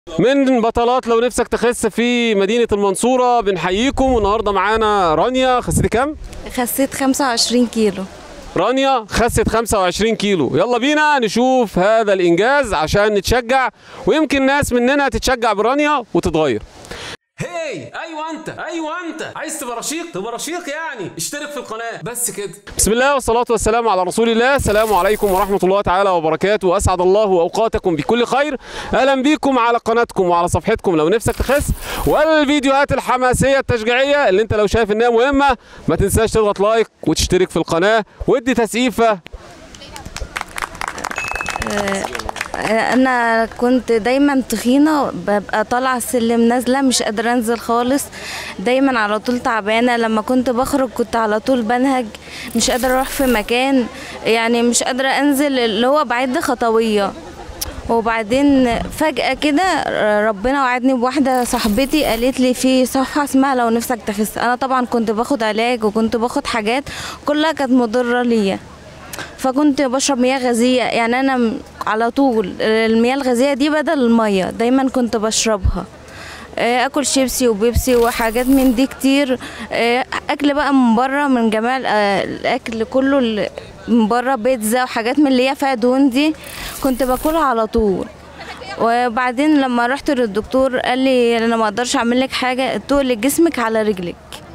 من بطلات لو نفسك تخس في مدينة المنصورة بنحييكم والنهاردة معانا رانيا خسيتي كام؟ خسيت 25 كيلو رانيا خست 25 كيلو يلا بينا نشوف هذا الإنجاز عشان نتشجع ويمكن ناس مننا تتشجع برانيا وتتغير هي ايوه انت ايوه انت عايز تبقى رشيق تبقى رشيق يعني اشترك في القناه بس كده بسم الله والصلاه والسلام على رسول الله السلام عليكم ورحمه الله تعالى وبركاته اسعد الله اوقاتكم بكل خير اهلا بيكم على قناتكم وعلى صفحتكم لو نفسك تخس والفيديوهات الحماسيه التشجيعيه اللي انت لو شايف انها مهمه ما تنساش تضغط لايك وتشترك في القناه وادي تسقيفه انا كنت دايما تخينه ببقى طالعه السلم نازله مش قادره انزل خالص دايما على طول تعبانه لما كنت بخرج كنت على طول بنهج مش قادره اروح في مكان يعني مش قادره انزل اللي هو بعد خطويه وبعدين فجأة كده ربنا وعدني بواحدة صاحبتي قالت لي في صفحة اسمها لو نفسك تخس أنا طبعا كنت باخد علاج وكنت باخد حاجات كلها كانت مضرة ليا فكنت بشرب مياه غازية يعني أنا م- على طول المياه الغازية دي بدل المية دايما كنت بشربها آه، اكل شيبسي وبيبسي وحاجات من دي كتير آه، اكل بقى من بره من جميع ال- آه، الاكل كله ال- من بره بيتزا وحاجات من اللي هي فيها دهون دي كنت باكلها على طول وبعدين لما رحت للدكتور قال لي انا ما اقدرش اعمل لك حاجه تقل جسمك على رجلك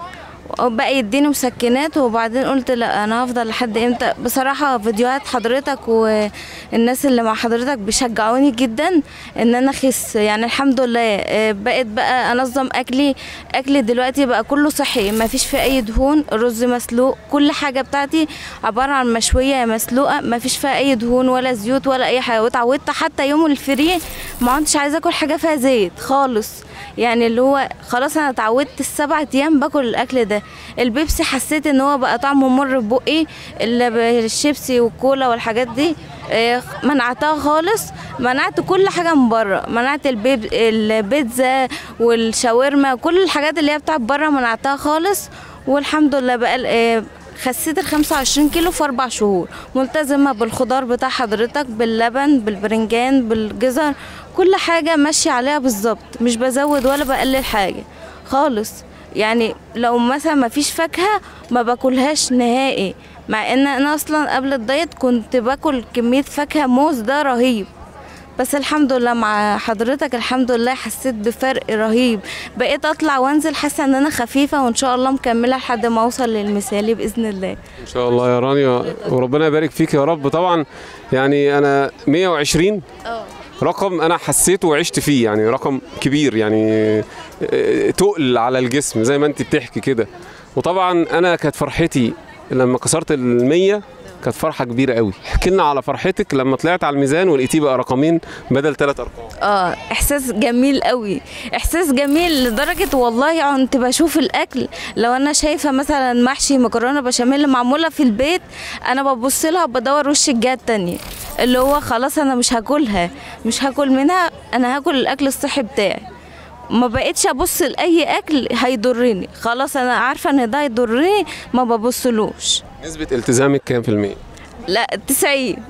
بقى يديني مسكنات وبعدين قلت لا انا هفضل لحد امتى بصراحه فيديوهات حضرتك والناس اللي مع حضرتك بيشجعوني جدا ان انا اخس يعني الحمد لله آه، بقيت بقى انظم اكلي اكلي دلوقتي بقى كله صحي ما فيش فيه اي دهون رز مسلوق كل حاجه بتاعتي عباره عن مشويه يا مسلوقه ما فيش فيها اي دهون ولا زيوت ولا اي حاجه واتعودت حتى يوم الفري ما كنتش عايزه اكل حاجه فيها زيت خالص يعني اللي هو خلاص انا اتعودت السبع ايام باكل الاكل ده البيبسي حسيت ان هو بقى طعمه مر في بقي اللي ب- الشيبسي والكولا والحاجات دي آه، منعتها خالص منعت كل حاجه من بره منعت البيب البيتزا والشاورما كل الحاجات اللي هي بتاعت بره منعتها خالص والحمد لله بقى آه، خسيت ال 25 كيلو في اربع شهور ملتزمه بالخضار بتاع حضرتك باللبن بالبرنجان بالجزر كل حاجه ماشيه عليها بالظبط مش بزود ولا بقلل حاجه خالص يعني لو مثلا ما فيش فاكهه ما باكلهاش نهائي مع ان انا اصلا قبل الدايت كنت باكل كميه فاكهه موز ده رهيب بس الحمد لله مع حضرتك الحمد لله حسيت بفرق رهيب بقيت اطلع وانزل حاسه ان انا خفيفه وان شاء الله مكمله لحد ما اوصل للمثالي باذن الله ان شاء الله يا رانيا وربنا يبارك فيك يا رب طبعا يعني انا 120 رقم انا حسيته وعشت فيه يعني رقم كبير يعني آه، تقل على الجسم زي ما انت بتحكي كده وطبعا انا كانت فرحتي لما كسرت ال100 كانت فرحه كبيره قوي احكي لنا على فرحتك لما طلعت على الميزان ولقيتيه بقى رقمين بدل ثلاث ارقام اه احساس جميل قوي احساس جميل لدرجه والله كنت بشوف الاكل لو انا شايفه مثلا محشي مكرونه بشاميل معموله في البيت انا ببص لها بدور وش الجهه التانية اللي هو خلاص انا مش هاكلها مش هاكل منها انا هاكل الاكل الصحي بتاعي ما بقتش ابص لاي اكل هيضرني خلاص انا عارفه ان ده هيضرني ما ببصلوش نسبه التزامك كام في المية لا 90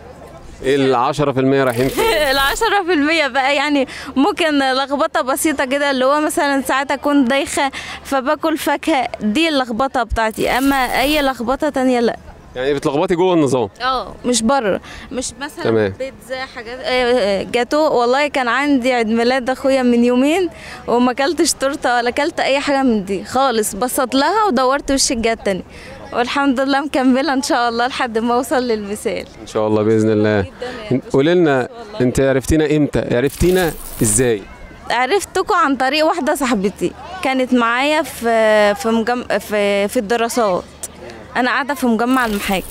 ايه ال 10% رايحين فين العشرة في المية بقى يعني ممكن لخبطة بسيطة كده اللي هو مثلا ساعات أكون دايخة فباكل فاكهة دي اللخبطة بتاعتي أما أي لخبطة تانية لأ يعني بتلخبطي جوه النظام اه مش بره مش مثلا تمام. بيتزا حاجات آه، جاتو والله كان عندي عيد ميلاد اخويا من يومين وما اكلتش تورته ولا اكلت اي حاجه من دي خالص بصت لها ودورت وش الجهه التانية والحمد لله مكمله ان شاء الله لحد ما اوصل للمثال ان شاء الله باذن الله قولي لنا انت عرفتينا امتى عرفتينا ازاي عرفتكم عن طريق واحده صاحبتي كانت معايا في في مجم... في في الدراسات انا قاعده في مجمع المحاكم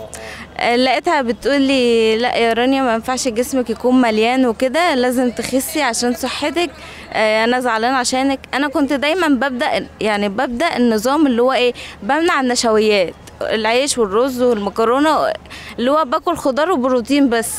آه، لقيتها بتقول لي لا يا رانيا ما ينفعش جسمك يكون مليان وكده لازم تخسي عشان صحتك آه، انا زعلانه عشانك انا كنت دايما ببدا يعني ببدا النظام اللي هو ايه بمنع النشويات العيش والرز والمكرونه اللي هو باكل خضار وبروتين بس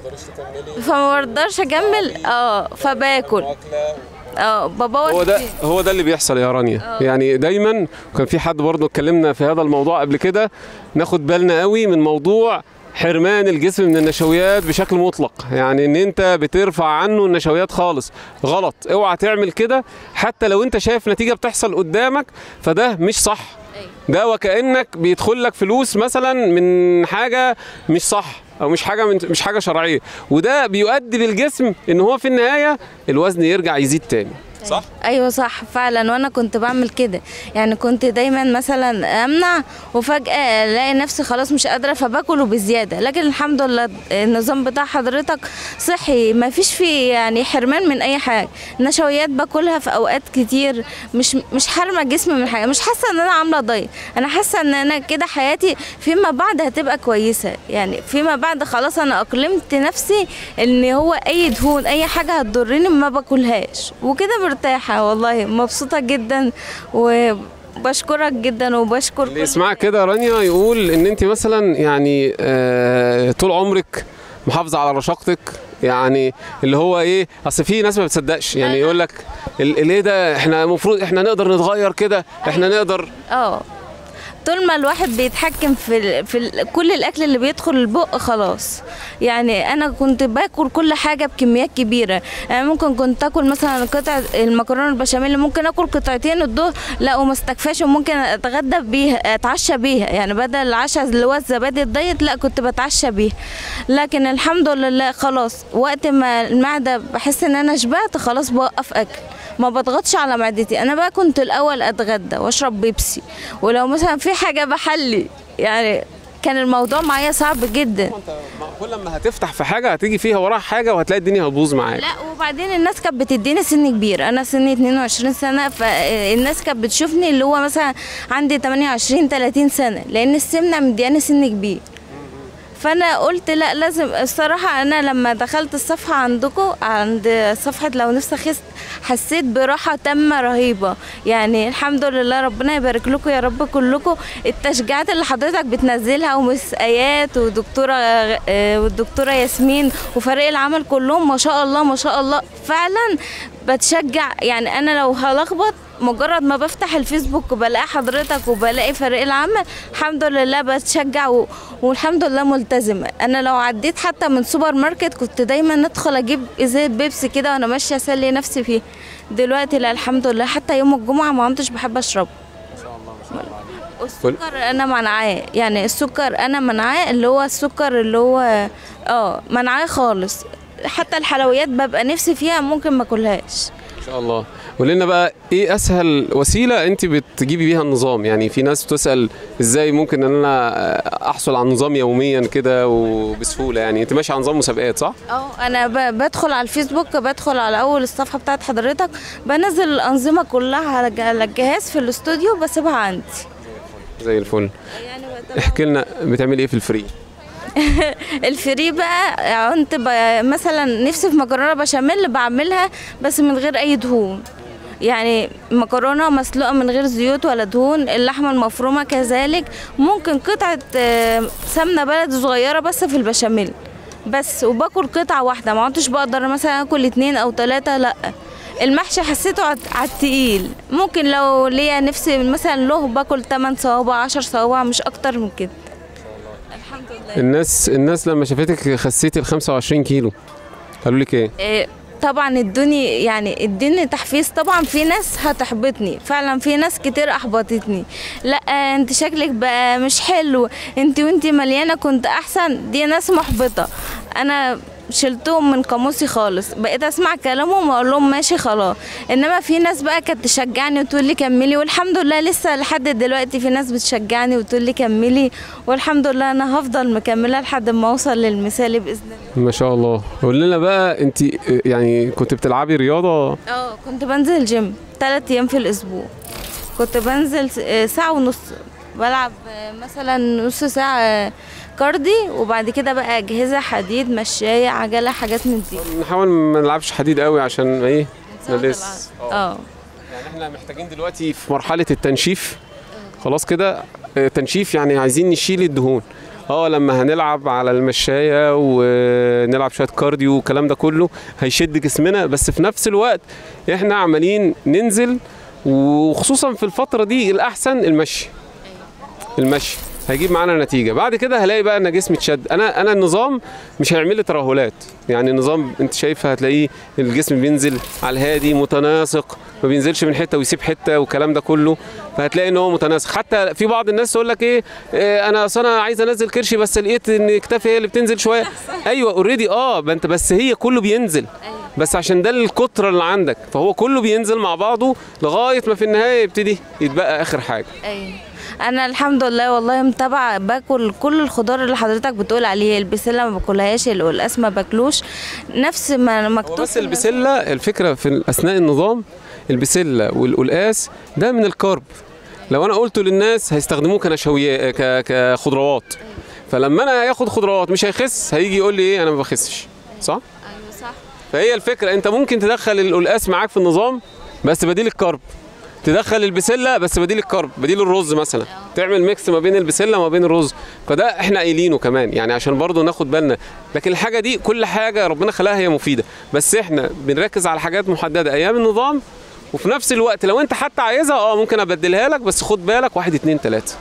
فما برضاش اكمل اه فباكل اه ببوظ هو ده كتير. هو ده اللي بيحصل يا رانيا يعني دايما كان في حد برضه اتكلمنا في هذا الموضوع قبل كده ناخد بالنا قوي من موضوع حرمان الجسم من النشويات بشكل مطلق يعني ان انت بترفع عنه النشويات خالص غلط اوعى تعمل كده حتى لو انت شايف نتيجه بتحصل قدامك فده مش صح ده وكانك بيدخل لك فلوس مثلا من حاجه مش صح او مش حاجه من مش حاجه شرعيه وده بيؤدي بالجسم ان هو في النهايه الوزن يرجع يزيد تاني صح ايوه صح فعلا وانا كنت بعمل كده يعني كنت دايما مثلا امنع وفجاه الاقي نفسي خلاص مش قادره فباكله بزياده لكن الحمد لله النظام بتاع حضرتك صحي ما فيش فيه يعني حرمان من اي حاجه نشويات باكلها في اوقات كتير مش مش حارمه جسمي من حاجه مش حاسه ان انا عامله دايت انا حاسه ان انا كده حياتي فيما بعد هتبقى كويسه يعني فيما بعد خلاص انا اقلمت نفسي ان هو اي دهون اي حاجه هتضرني ما باكلهاش وكده مرتاحه والله مبسوطه جدا وبشكرك جدا وبشكر اللي يسمعك كده يا رانيا يقول ان انت مثلا يعني آه طول عمرك محافظه على رشاقتك يعني اللي هو ايه اصل في ناس ما بتصدقش يعني يقول لك ال- ليه ده احنا المفروض احنا نقدر نتغير كده احنا نقدر اه طول ما الواحد بيتحكم في ال... في ال... كل الاكل اللي بيدخل البق خلاص يعني انا كنت باكل كل حاجه بكميات كبيره يعني ممكن كنت اكل مثلا قطعه المكرونه البشاميل ممكن اكل قطعتين الظهر لا وما استكفاش وممكن اتغدى بيها اتعشى بيها يعني بدل العشاء اللي هو الزبادي الدايت لا كنت بتعشى بيها لكن الحمد لله خلاص وقت ما المعده بحس ان انا شبعت خلاص بوقف اكل ما بضغطش على معدتي انا بقى كنت الاول اتغدى واشرب بيبسي ولو مثلا في حاجه بحلي يعني كان الموضوع معايا صعب جدا كل ما هتفتح في حاجه هتيجي فيها وراها حاجه وهتلاقي الدنيا هتبوظ معاك لا وبعدين الناس كانت بتديني سن كبير انا سني 22 سنه فالناس كانت بتشوفني اللي هو مثلا عندي 28 30 سنه لان السمنه مدياني سن كبير فانا قلت لا لازم الصراحه انا لما دخلت الصفحه عندكم عند صفحه لو نفسي خست حسيت براحه تامه رهيبه يعني الحمد لله ربنا يبارك لكم يا رب كلكم التشجيعات اللي حضرتك بتنزلها ومس ايات ودكتوره آه، والدكتوره ياسمين وفريق العمل كلهم ما شاء الله ما شاء الله فعلا بتشجع يعني انا لو هلخبط مجرد ما بفتح الفيسبوك وبلاقي حضرتك وبلاقي فريق العمل الحمد لله بتشجع و... والحمد لله ملتزمه انا لو عديت حتى من سوبر ماركت كنت دايما ندخل اجيب ازازه بيبسي كده وانا ماشيه اسلي نفسي فيه دلوقتي لا الحمد لله حتى يوم الجمعه ما كنتش بحب اشرب السكر انا منعاه يعني السكر انا منعاه اللي هو السكر اللي هو اه منعاه خالص حتى الحلويات ببقى نفسي فيها ممكن ما اكلهاش ان شاء الله قول لنا بقى ايه اسهل وسيله انت بتجيبي بيها النظام يعني في ناس بتسال ازاي ممكن ان انا احصل على النظام يوميا كده وبسهوله يعني انت ماشي على نظام مسابقات صح اه انا ب- بدخل على الفيسبوك بدخل على اول الصفحه بتاعت حضرتك بنزل الانظمه كلها على الج- على الجهاز في الاستوديو بسيبها عندي زي الفل يعني احكي لنا بتعملي ايه في الفري الفري بقى كنت ب- مثلا نفسي في مكرونه بشاميل بعملها بس من غير اي دهون يعني مكرونه مسلوقه من غير زيوت ولا دهون اللحمه المفرومه كذلك ممكن قطعه آه، سمنه بلدي صغيره بس في البشاميل بس وباكل قطعه واحده ما عدتش بقدر مثلا اكل اتنين او تلاته لا المحشي حسيته عت- على التقيل ممكن لو ليا نفسي مثلا له باكل 8 صوابع 10 صوابع مش اكتر من كده الحمد لله الناس الناس لما شافتك خسيتي ال 25 كيلو قالوا لك ايه إيه، طبعا ادوني يعني ادوني تحفيز طبعا في ناس هتحبطني فعلا في ناس كتير احبطتني لا انت شكلك بقى مش حلو انت وانت مليانه كنت احسن دي ناس محبطه انا شلتهم من قاموسي خالص بقيت اسمع كلامهم واقول لهم ماشي خلاص انما في ناس بقى كانت تشجعني وتقول لي كملي والحمد لله لسه لحد دلوقتي في ناس بتشجعني وتقول لي كملي والحمد لله انا هفضل مكمله لحد ما اوصل للمثالي باذن الله ما شاء الله قول لنا بقى انت يعني كنت بتلعبي رياضه اه كنت بنزل الجيم ثلاث ايام في الاسبوع كنت بنزل س- آه، ساعة ونص بلعب آه، مثلا نص ساعة آه، كاردي وبعد كده بقى أجهزة حديد مشاية عجلة حاجات من دي نحاول ما نلعبش حديد قوي عشان ايه نلس اه يعني احنا محتاجين دلوقتي في مرحله التنشيف خلاص كده آه، تنشيف يعني عايزين نشيل الدهون اه لما هنلعب على المشاية ونلعب شوية كارديو والكلام ده كله هيشد جسمنا بس في نفس الوقت احنا عمالين ننزل وخصوصا في الفترة دي الأحسن المشي المشي هيجيب معانا نتيجه بعد كده هلاقي بقى ان جسمي اتشد انا انا النظام مش هيعمل لي ترهلات يعني النظام انت شايفه هتلاقيه الجسم بينزل على الهادي متناسق ما بينزلش من حته ويسيب حته والكلام ده كله فهتلاقي ان هو متناسق حتى في بعض الناس تقول لك ايه, إيه انا اصل انا عايز انزل كرشي بس لقيت ان اكتافي هي اللي بتنزل شويه ايوه اوريدي اه ما انت بس هي كله بينزل بس عشان ده الكتره اللي عندك فهو كله بينزل مع بعضه لغايه ما في النهايه يبتدي يتبقى اخر حاجه ايوه انا الحمد لله والله متابعه باكل كل الخضار اللي حضرتك بتقول عليه البسله ما باكلهاش القلقاس ما باكلوش نفس ما هو مكتوب بس في البسله الفكره في اثناء النظام البسله والقلقاس ده من الكرب لو انا قلته للناس هيستخدموه كنشويات ك- كخضروات فلما انا هياخد خضروات مش هيخس هيجي يقول لي ايه انا ما بخسش صح ايوه صح فهي الفكره انت ممكن تدخل القلقاس معاك في النظام بس بديل الكرب تدخل البسله بس بديل الكرب بديل الرز مثلا تعمل ميكس ما بين البسله وما بين الرز فده احنا قايلينه كمان يعني عشان برضو ناخد بالنا لكن الحاجه دي كل حاجه ربنا خلاها هي مفيده بس احنا بنركز على حاجات محدده ايام النظام وفي نفس الوقت لو انت حتى عايزها اه ممكن ابدلها لك بس خد بالك واحد اتنين تلاته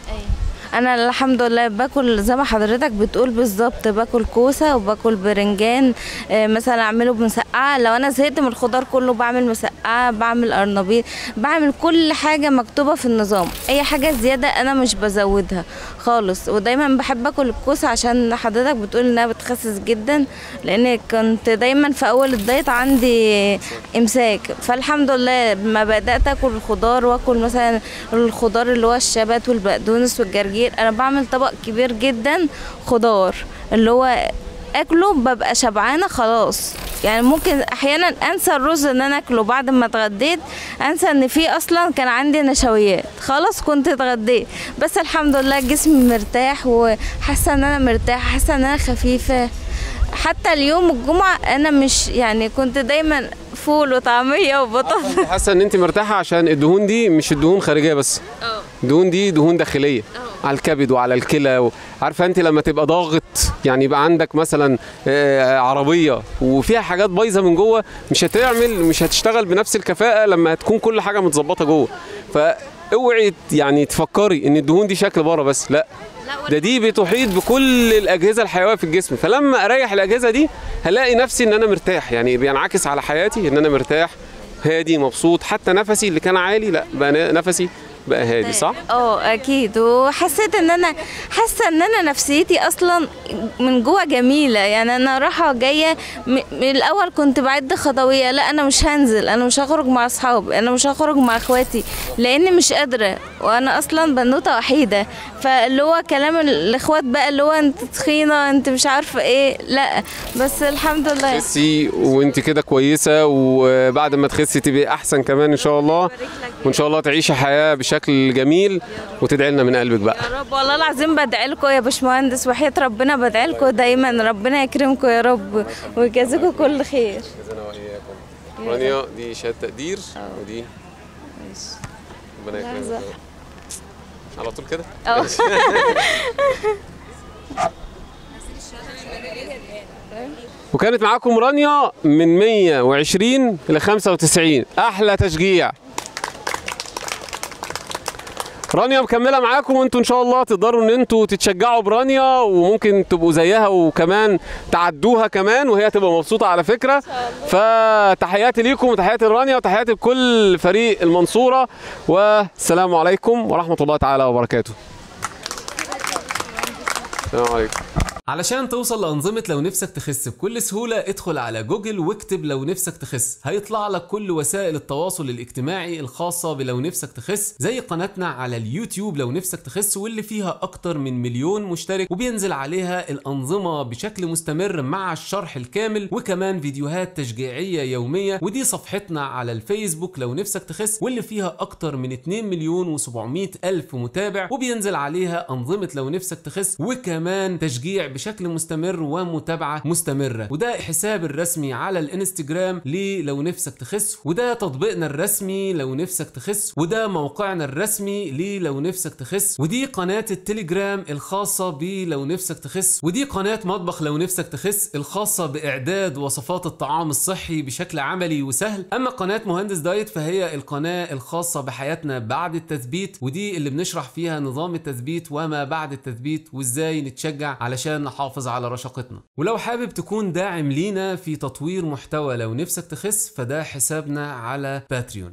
انا الحمد لله باكل زي ما حضرتك بتقول بالظبط باكل كوسه وباكل برنجان آه، مثلا اعمله بمسقعه لو انا زهقت من الخضار كله بعمل مسقعه بعمل قرنبيط بعمل كل حاجه مكتوبه في النظام اي حاجه زياده انا مش بزودها خالص ودايما بحب اكل الكوسه عشان حضرتك بتقول انها بتخسس جدا لان كنت دايما في اول الدايت عندي امساك فالحمد لله ما بدات اكل الخضار واكل مثلا الخضار اللي هو الشبت والبقدونس والجرجير انا بعمل طبق كبير جدا خضار اللي هو اكله ببقى شبعانه خلاص يعني ممكن احيانا انسى الرز ان انا اكله بعد ما اتغديت انسى ان في اصلا كان عندي نشويات خلاص كنت اتغديت بس الحمد لله جسمي مرتاح وحاسه ان انا مرتاحه حاسه ان انا خفيفه حتى اليوم الجمعه انا مش يعني كنت دايما فول وطعميه وبطاطس حاسه ان انت مرتاحه عشان الدهون دي مش الدهون خارجيه بس الدهون دي دهون داخليه على الكبد وعلى الكلى و- عارفه انت لما تبقى ضاغط يعني يبقى عندك مثلا آه، عربيه وفيها حاجات بايظه من جوه مش هتعمل مش هتشتغل بنفس الكفاءه لما هتكون كل حاجه متظبطه جوه فاوعي يعني تفكري ان الدهون دي شكل بره بس لا ده دي بتحيط بكل الاجهزه الحيويه في الجسم فلما اريح الاجهزه دي هلاقي نفسي ان انا مرتاح يعني بينعكس على حياتي ان انا مرتاح هادي مبسوط حتى نفسي اللي كان عالي لا بقى ن- نفسي بقى هادي صح اه اكيد وحسيت ان انا حاسه ان انا نفسيتي اصلا من جوه جميله يعني انا رايحه جايه م- من الاول كنت بعد خطويه لا انا مش هنزل انا مش هخرج مع اصحابي انا مش هخرج مع اخواتي لاني مش قادره وانا اصلا بنوته وحيده فاللي هو كلام الاخوات بقى اللي هو انت تخينه انت مش عارفه ايه لا بس الحمد لله تخسي وانت كده كويسه وبعد ما تخسي تبقي احسن كمان ان شاء الله وان شاء الله تعيشي حياه بشكل جميل وتدعي لنا من قلبك بقى يا رب والله العظيم بدعي لكم يا باشمهندس وحياة ربنا بدعي لكم دايما ربنا يكرمكم يا رب ويجازيكم كل خير رانيا دي شهاده تقدير ودي ربنا لحظة. يكرمك على طول كده اه وكانت معاكم رانيا من 120 ل 95 احلى تشجيع رانيا مكمله معاكم وانتوا ان شاء الله تقدروا ان انتوا تتشجعوا برانيا وممكن تبقوا زيها وكمان تعدوها كمان وهي تبقى مبسوطه على فكره فتحياتي ليكم وتحياتي لرانيا وتحياتي لكل فريق المنصوره والسلام عليكم ورحمه الله تعالى وبركاته السلام عليكم علشان توصل لأنظمة لو نفسك تخس بكل سهولة ادخل على جوجل واكتب لو نفسك تخس هيطلع لك كل وسائل التواصل الاجتماعي الخاصة بلو نفسك تخس زي قناتنا على اليوتيوب لو نفسك تخس واللي فيها أكتر من مليون مشترك وبينزل عليها الأنظمة بشكل مستمر مع الشرح الكامل وكمان فيديوهات تشجيعية يومية ودي صفحتنا على الفيسبوك لو نفسك تخس واللي فيها أكتر من 2 مليون و700 ألف متابع وبينزل عليها أنظمة لو نفسك تخس وكمان تشجيع بشكل مستمر ومتابعه مستمره وده حساب الرسمي على الانستجرام ليه لو نفسك تخس وده تطبيقنا الرسمي لو نفسك تخس وده موقعنا الرسمي ليه لو نفسك تخس ودي قناه التليجرام الخاصه بيه لو نفسك تخس ودي قناه مطبخ لو نفسك تخس الخاصه باعداد وصفات الطعام الصحي بشكل عملي وسهل اما قناه مهندس دايت فهي القناه الخاصه بحياتنا بعد التثبيت ودي اللي بنشرح فيها نظام التثبيت وما بعد التثبيت وازاي نتشجع علشان نحافظ على رشاقتنا ولو حابب تكون داعم لينا في تطوير محتوى لو نفسك تخس فده حسابنا على باتريون